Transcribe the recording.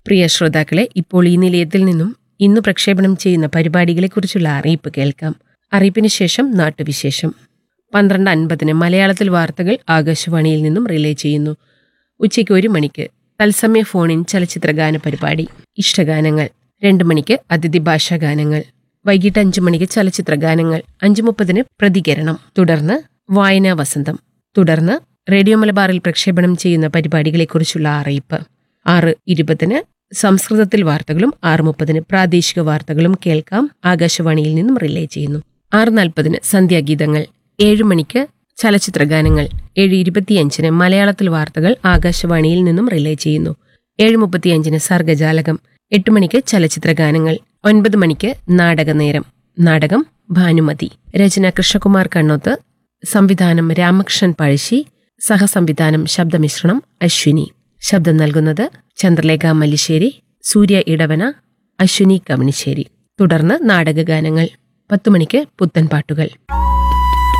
പ്രിയ ശ്രോതാക്കളെ ഇപ്പോൾ ഈ നിലയത്തിൽ നിന്നും ഇന്ന് പ്രക്ഷേപണം ചെയ്യുന്ന പരിപാടികളെക്കുറിച്ചുള്ള അറിയിപ്പ് കേൾക്കാം അറിയിപ്പിന് ശേഷം നാട്ടുവിശേഷം പന്ത്രണ്ട് അൻപതിന് മലയാളത്തിൽ വാർത്തകൾ ആകാശവാണിയിൽ നിന്നും റിലേ ചെയ്യുന്നു ഉച്ചയ്ക്ക് ഒരു മണിക്ക് തത്സമയ ഫോണിൻ ചലച്ചിത്രഗാന പരിപാടി ഇഷ്ടഗാനങ്ങൾ രണ്ട് മണിക്ക് അതിഥി ഭാഷാ ഗാനങ്ങൾ വൈകിട്ട് അഞ്ചു മണിക്ക് ചലച്ചിത്ര ഗാനങ്ങൾ അഞ്ചു മുപ്പതിന് പ്രതികരണം തുടർന്ന് വായനാ വസന്തം തുടർന്ന് റേഡിയോ മലബാറിൽ പ്രക്ഷേപണം ചെയ്യുന്ന പരിപാടികളെക്കുറിച്ചുള്ള അറിയിപ്പ് ആറ് ഇരുപതിന് സംസ്കൃതത്തിൽ വാർത്തകളും ആറ് മുപ്പതിന് പ്രാദേശിക വാർത്തകളും കേൾക്കാം ആകാശവാണിയിൽ നിന്നും റിലേ ചെയ്യുന്നു ആറ് നാൽപ്പതിന് സന്ധ്യാഗീതങ്ങൾ ഏഴ് മണിക്ക് ചലച്ചിത്ര ഗാനങ്ങൾ ഏഴ് ഇരുപത്തിയഞ്ചിന് മലയാളത്തിൽ വാർത്തകൾ ആകാശവാണിയിൽ നിന്നും റിലേ ചെയ്യുന്നു ഏഴ് മുപ്പത്തിയഞ്ചിന് സർഗജാലകം എട്ട് മണിക്ക് ചലച്ചിത്ര ഗാനങ്ങൾ ഒൻപത് മണിക്ക് നാടകനേരം നാടകം ഭാനുമതി രചന കൃഷ്ണകുമാർ കണ്ണോത്ത് സംവിധാനം രാമകൃഷ്ണൻ പഴശ്ശി സഹസംവിധാനം ശബ്ദമിശ്രണം അശ്വിനി ശബ്ദം നൽകുന്നത് ചന്ദ്രലേഖ മല്ലിശ്ശേരി സൂര്യ ഇടവന അശ്വിനി കവണിശ്ശേരി തുടർന്ന് നാടകഗാനങ്ങൾ പത്തു മണിക്ക് പുത്തൻ പാട്ടുകൾ